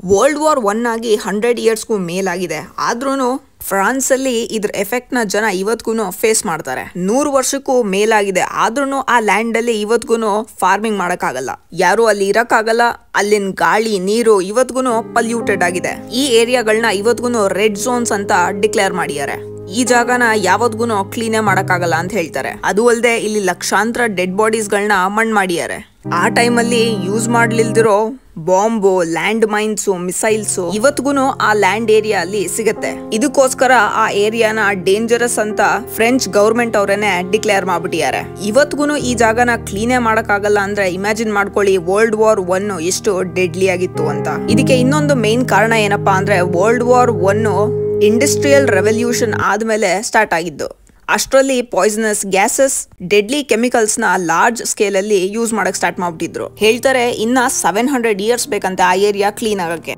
world war one ಆಗಿ hundred ಇಯರ್ಸ್ಗೂ ಮೇಲಾಗಿದೆ ಆದ್ರೂ ಫ್ರಾನ್ಸ್ ಅಲ್ಲಿ ಇದ್ರ ಎಫೆಕ್ಟ್ ನ ಜನ ಇವತ್ಗೂ ಫೇಸ್ ಮಾಡ್ತಾರೆ ನೂರು ವರ್ಷಕ್ಕೂ ಮೇಲಾಗಿದೆ ಆದ್ರೂ ಆ ಲ್ಯಾಂಡ್ ಅಲ್ಲಿ ಇವತ್ಗೂ ಫಾರ್ಮಿಂಗ್ ಮಾಡಕ್ಕಾಗಲ್ಲ ಯಾರು ಅಲ್ಲಿ ಇರಕ್ಕಾಗಲ್ಲ ಅಲ್ಲಿನ ಗಾಳಿ ನೀರು ಇವತ್ಗೂ ಪಲ್ಯೂಟೆಡ್ ಆಗಿದೆ ಈ ಏರಿಯಾಗಳನ್ನ ಇವತ್ಗೂ ರೆಡ್ ಝೋನ್ಸ್ ಅಂತ ಡಿಕ್ಲೇರ್ ಮಾಡಿದ್ದಾರೆ ಈ ಜಾಗನ ಯಾವತ್ಗೂ ಕ್ಲೀನೇ ಮಾಡಕ್ಕಾಗಲ್ಲ ಅಂತ ಹೇಳ್ತಾರೆ ಅದು ಅಲ್ಲದೆ ಇಲ್ಲಿ ಲಕ್ಷಾಂತರ ಡೆಡ್ ಬಾಡೀಸ್ ಗಳನ್ನ ಮಣ್ಣ್ ಮಾಡಿದ್ದಾರೆ ಆ ಟೈಮಲ್ಲಿ ಯೂಸ್ ಮಾಡ್ಲಿಲ್ದಿರೋ ಬಾಂಬು ಲ್ಯಾಂಡ್ ಮೈನ್ಸ್ ಮಿಸೈಲ್ಸ್ ಇವತ್ಗೂ ಆ ಲ್ಯಾಂಡ್ ಏರಿಯಾ ಅಲ್ಲಿ ಸಿಗುತ್ತೆ ಇದಕ್ಕೋಸ್ಕರ ಆ ಏರಿಯಾನ ಡೇಂಜರಸ್ ಅಂತ ಫ್ರೆಂಚ್ ಗವರ್ಮೆಂಟ್ ಅವರೇನೆ ಡಿಕ್ಲೇರ್ ಮಾಡ್ಬಿಟ್ಟಿದ್ದಾರೆ ಇವತ್ಗೂ ಈ ಜಾಗನ ಕ್ಲೀನೇ ಮಾಡಕ್ಕಾಗಲ್ಲ ಅಂದ್ರೆ ಇಮ್ಯಾಜಿನ್ ಮಾಡ್ಕೊಳ್ಳಿ ವರ್ಲ್ಡ್ ವಾರ್ ಒನ್ ಎಷ್ಟು ಡೆಡ್ಲಿ ಆಗಿತ್ತು ಅಂತ ಇದಕ್ಕೆ ಇನ್ನೊಂದು ಮೇನ್ ಕಾರಣ ಏನಪ್ಪಾ ಅಂದ್ರೆ world war one industrial revolution ಆದ್ಮೇಲೆ ಸ್ಟಾರ್ಟ್ ಆಗಿದ್ದು ಅಷ್ಟರಲ್ಲಿ ಪಾಯ್ಸನಸ್ ಗ್ಯಾಸಸ್ ಡೆಡ್ಲಿ ಕೆಮಿಕಲ್ಸ್ ನ ಲಾರ್ಜ್ ಸ್ಕೇಲ್ ಅಲ್ಲಿ ಯೂಸ್ ಮಾಡಕ್ ಸ್ಟಾರ್ಟ್ ಮಾಡ್ಬಿಟ್ಟಿದ್ರು ಹೇಳ್ತಾರೆ ಇನ್ನ ಸೆವೆನ್ ಹಂಡ್ರೆಡ್ ಇಯರ್ಸ್ ಬೇಕಂತೆ ಆ ಏರಿಯಾ ಕ್ಲೀನ್ ಆಗಕ್ಕೆ